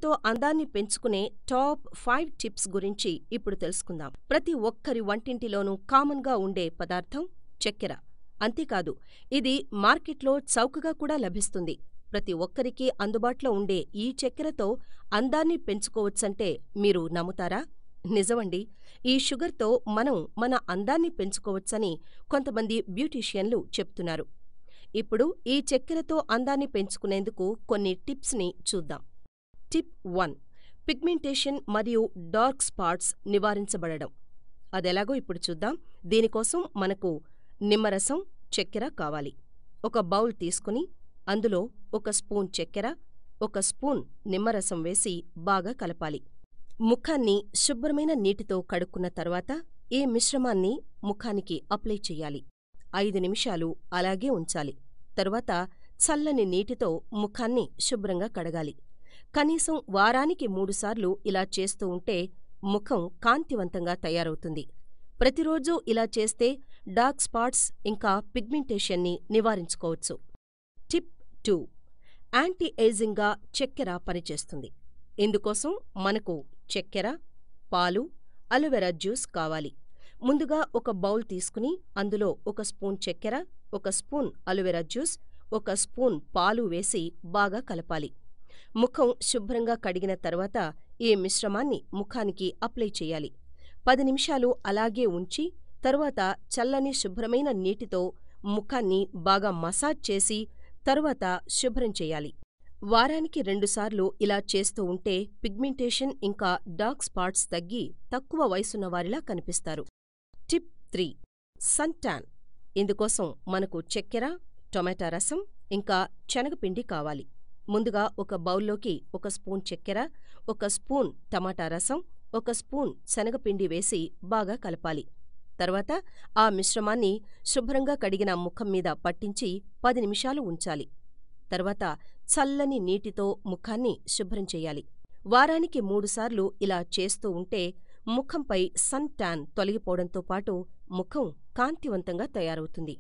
చక్కెరతో అందాన్ని పెంచుకునే top five tips గురించి ఇప్పుడు తెలుసుకుందాం ప్రతి ఒక్కరి వంటింటిలోనూ కామన్గా ఉండే పదార్థం చక్కెర అంతేకాదు ఇది మార్కెట్లో చౌకగా కూడా లభిస్తుంది ప్రతి ఒక్కరికీ అందుబాటులో ఉండే ఈ చక్కెరతో అందాన్ని పెంచుకోవచ్చంటే మీరు నమ్ముతారా నిజమండి ఈ షుగర్తో మనం మన అందాన్ని పెంచుకోవచ్చని కొంతమంది బ్యూటీషియన్లు చెప్తున్నారు ఇప్పుడు ఈ చక్కెరతో అందాన్ని పెంచుకునేందుకు కొన్ని టిప్స్ని చూద్దాం టిప్ వన్ పిగ్మెంటేషన్ మరియు డార్క్ స్పాట్స్ నివారించబడడం అదెలాగో ఇప్పుడు చూద్దాం దీనికోసం మనకు నిమ్మరసం చక్కెర కావాలి ఒక బౌల్ తీసుకుని అందులో ఒక స్పూన్ చక్కెర ఒక స్పూన్ నిమ్మరసం వేసి బాగా కలపాలి ముఖాన్ని శుభ్రమైన నీటితో కడుక్కున్న తర్వాత ఈ మిశ్రమాన్ని ముఖానికి అప్లై చెయ్యాలి ఐదు నిమిషాలు అలాగే ఉంచాలి తరువాత చల్లని నీటితో ముఖాన్ని శుభ్రంగా కడగాలి కనీసం వారానికి మూడుసార్లు ఇలా చేస్తూ ఉంటే ముఖం కాంతివంతంగా తయారవుతుంది ప్రతిరోజూ ఇలా చేస్తే డార్క్ స్పాట్స్ ఇంకా పిగ్మెంటేషన్ని నివారించుకోవచ్చు టిప్ టూ యాంటీ ఏజింగ్గా చక్కెర పనిచేస్తుంది ఇందుకోసం మనకు చక్కెర పాలు అలోవెరా జ్యూస్ కావాలి ముందుగా ఒక బౌల్ తీసుకుని అందులో ఒక స్పూన్ చక్కెర ఒక స్పూన్ అలోవెరా జ్యూస్ ఒక స్పూన్ పాలు వేసి బాగా కలపాలి ముఖం శుభ్రంగా కడిగిన తర్వాత ఈ మిశ్రమాన్ని ముఖానికి అప్లై చేయాలి పది నిమిషాలు అలాగే ఉంచి తరువాత చల్లని శుభ్రమైన నీటితో ముఖాన్ని బాగా మసాజ్ చేసి తరువాత శుభ్రం చేయాలి వారానికి రెండుసార్లు ఇలా చేస్తూ ఉంటే పిగ్మెంటేషన్ ఇంకా డార్క్ స్పాట్స్ తగ్గి తక్కువ వయసున్న వారిలా కనిపిస్తారు టిప్ త్రీ సన్ టాన్ ఇందుకోసం మనకు చక్కెర టొమాటా రసం ఇంకా శనగపిండి కావాలి ముందుగా ఒక బౌల్లోకి ఒక స్పూన్ చక్కెర ఒక స్పూన్ టమాటా రసం ఒక స్పూన్ శనగపిండి వేసి బాగా కలపాలి తర్వాత ఆ మిశ్రమాన్ని శుభ్రంగా కడిగిన ముఖం మీద పట్టించి పది నిమిషాలు ఉంచాలి తర్వాత చల్లని నీటితో ముఖాన్ని శుభ్రం చేయాలి వారానికి మూడుసార్లు ఇలా చేస్తూ ఉంటే ముఖంపై సన్ టాన్ తొలగిపోవడంతో పాటు ముఖం కాంతివంతంగా తయారవుతుంది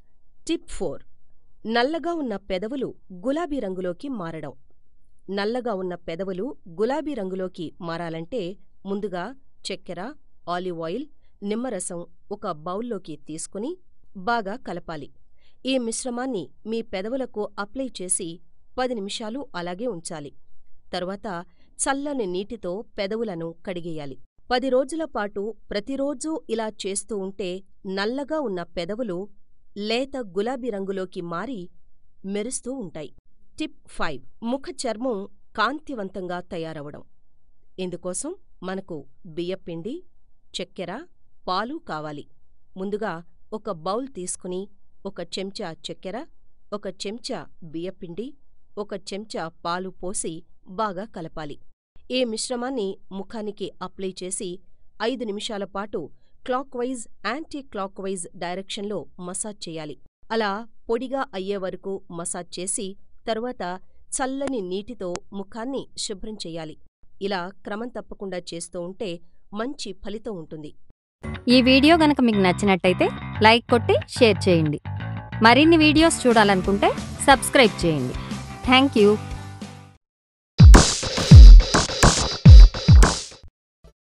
టిప్ ఫోర్ నల్లగా ఉన్న పెదవులు గులాబీ రంగులోకి మారడం నల్లగా ఉన్న పెదవులు గులాబీ రంగులోకి మారాలంటే ముందుగా చక్కెర ఆలివ్ ఆయిల్ నిమ్మరసం ఒక బౌల్లోకి తీసుకుని బాగా కలపాలి ఈ మిశ్రమాన్ని మీ పెదవులకు అప్లై చేసి పది నిమిషాలు అలాగే ఉంచాలి తరువాత చల్లని నీటితో పెదవులను కడిగేయాలి పది రోజుల పాటు ప్రతిరోజూ ఇలా చేస్తూ ఉంటే నల్లగా ఉన్న పెదవులు లేత గులాబీ రంగులోకి మారి మెరుస్తూ ఉంటాయి టిప్ ఫైవ్ ముఖ చర్మం కాంతివంతంగా తయారవడం ఇందుకోసం మనకు బియ్యపిండి చక్కెర పాలు కావాలి ముందుగా ఒక బౌల్ తీసుకుని ఒక చెంచా చక్కెర ఒక చెంచా బియ్యపిండి ఒక చెంచా పాలు పోసి బాగా కలపాలి ఈ మిశ్రమాన్ని ముఖానికి అప్లై చేసి ఐదు నిమిషాల పాటు క్లాక్వైజ్ యాంటీ క్లాక్వైజ్ డైరెక్షన్లో మసాజ్ చేయాలి అలా పొడిగా అయ్యే వరకు మసాజ్ చేసి తరువాత చల్లని నీటితో ముఖాన్ని శుభ్రం చేయాలి ఇలా క్రమం తప్పకుండా చేస్తూ ఉంటే మంచి ఫలితం ఉంటుంది ఈ వీడియో గనక మీకు నచ్చినట్టయితే లైక్ కొట్టి షేర్ చేయండి మరిన్ని వీడియోస్ చూడాలనుకుంటే సబ్స్క్రైబ్ చేయండి థ్యాంక్ యూ